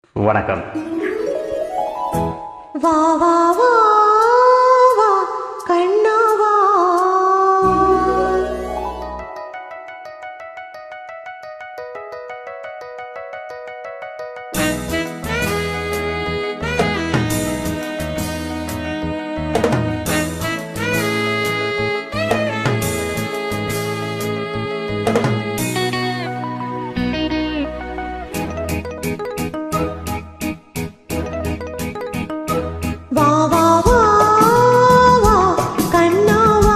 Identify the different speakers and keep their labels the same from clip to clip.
Speaker 1: வணக்கம்
Speaker 2: வா வா வா வா கண்ணா வா வா வா வா வா கண்ணா வா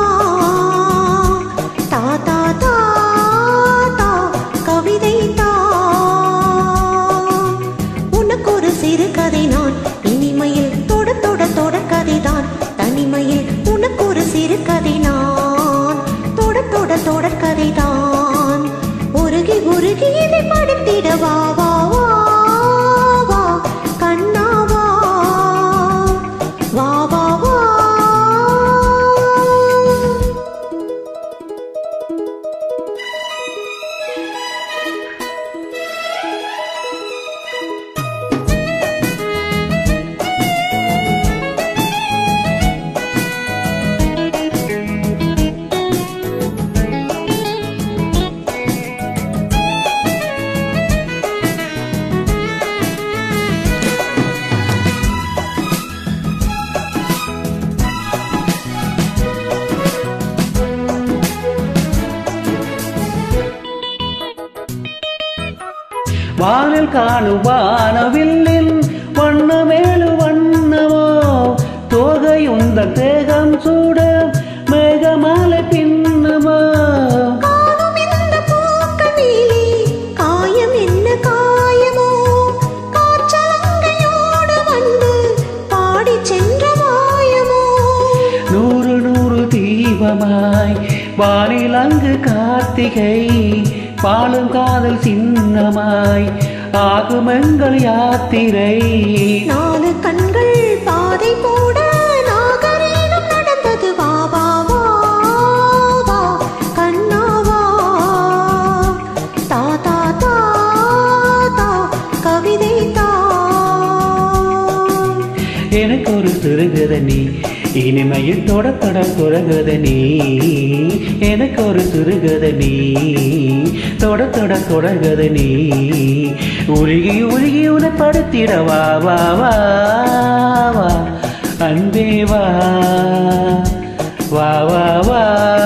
Speaker 2: தா தா தா தா கவிதை தா உனக்கு ஒரு சிறு கதை நான் இனிமையில் தொட தொட தொட கதைதான் தனிமையில் உனக்கு ஒரு சிறு கதை நான் தொட தொட தொட கதைதான் உருகி உருகி இதை படுத்திட வா வா வா வா கண்ணா வா வா வா வா
Speaker 1: வானில் காணும் வானவில்லின் வண்ணமேலு வண்ணமோ தோகையுந்த தேகம் சூட மேகமாலை பின்னமோ
Speaker 2: காணும் இந்த பூக்கள் மேலே காயம் என்ன காயமோ காற்றலங்கையோடு வந்து பாடிச் சென்ற மாயமோ
Speaker 1: நூறு நூறு தீபமாய் வானில் அங்கு கார்த்திகை பாலும் காதல் சின்னமாய் ஆகும் எங்கள் யாத்திரை
Speaker 2: நாலு கண்கள் பாதை போட நாகரீகம் நடந்தது வா வா வா வா கண்ணா வா தா தா தா தா கவிதை தா
Speaker 1: எனக்கு ஒரு சிறுகத நீ இனிமையில் தொட தொட தொடங்குத நீ எனக்கு ஒரு சிறுகத நீ தொட தொட தொடங்குத நீ உருகி உருகி உன படுத்திட வா வா வா வா அன்பே வா வா வா வா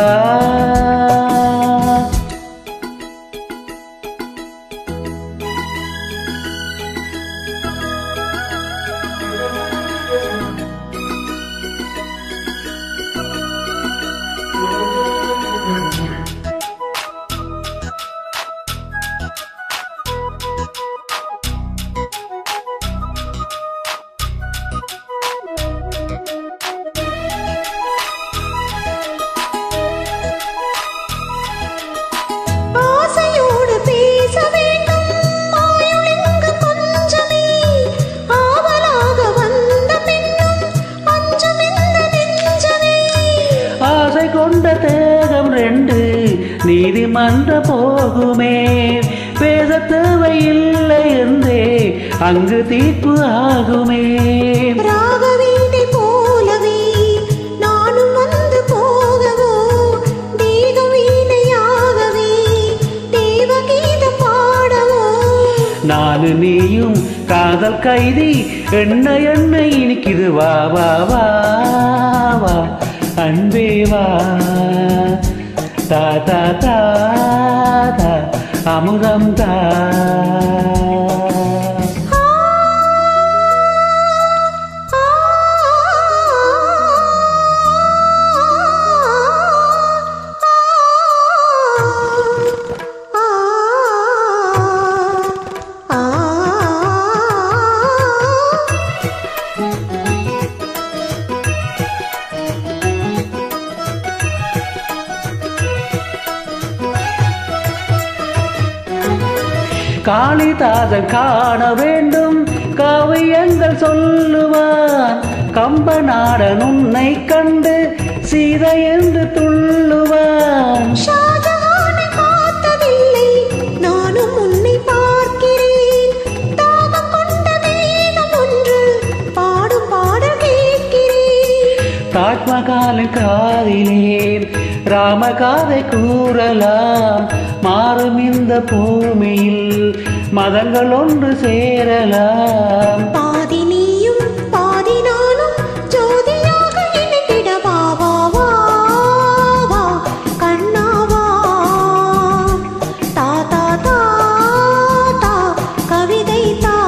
Speaker 2: ஆசையோடு பேச வேண்டும் ஆயுள் இங்கு கொஞ்சமே ஆவலாக வந்த பின்னும் அஞ்சும் இந்த நெஞ்சமே
Speaker 1: ஆசை கொண்ட தேகம் ரெண்டு நீதிமன்ற போகுமே பேச தேவையில்லை என்றே அங்கு தீர்ப்பு ஆகுமே
Speaker 2: ராகவீணை போலவே நானும் வந்து போகவோ தேக வீணையாகவே தேவகீதம் பாடவோ
Speaker 1: நானு நீயும் காதல் கைதி என்ன என்ன இனிக்குது வா வா வா வா அன்பே வா தா தா தா தா அமுதம் தா காளிதாசன் காண வேண்டும் காவியங்கள் சொல்லுவான் கம்பநாடன் உன்னை கண்டு சீதை என்று துள்ளுவான்
Speaker 2: ஷாஜஹானை பார்த்ததில்லை நானும் உன்னை பார்க்கிறேன் தாகம் கொண்ட
Speaker 1: தாஜ்மஹாலின் காதிலே ராமகாதை கூறலாம் மாறும் இந்த பூமியில் மதங்கள் ஒன்று சேரலாம்
Speaker 2: பாதி நீயும் பாதி நானும் ஜோதியாக இணைந்திட வா வா வா வா கண்ணா வா தா தா தா தா கவிதை தா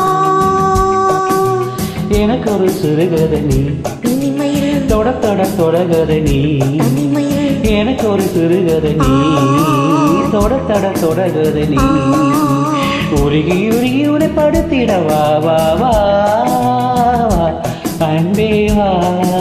Speaker 1: எனக்கு ஒரு சிறுகதை நீ
Speaker 2: இனிமையில்
Speaker 1: தொட தொட தொடகதை நீ
Speaker 2: தனிமையில்
Speaker 1: எனக்கு ஒரு சிறுகதை நீ தொட தொட தொடகதை நீ உருகி உருகி உன்னை படுத்திட வா வா வா வா. அன்பே வா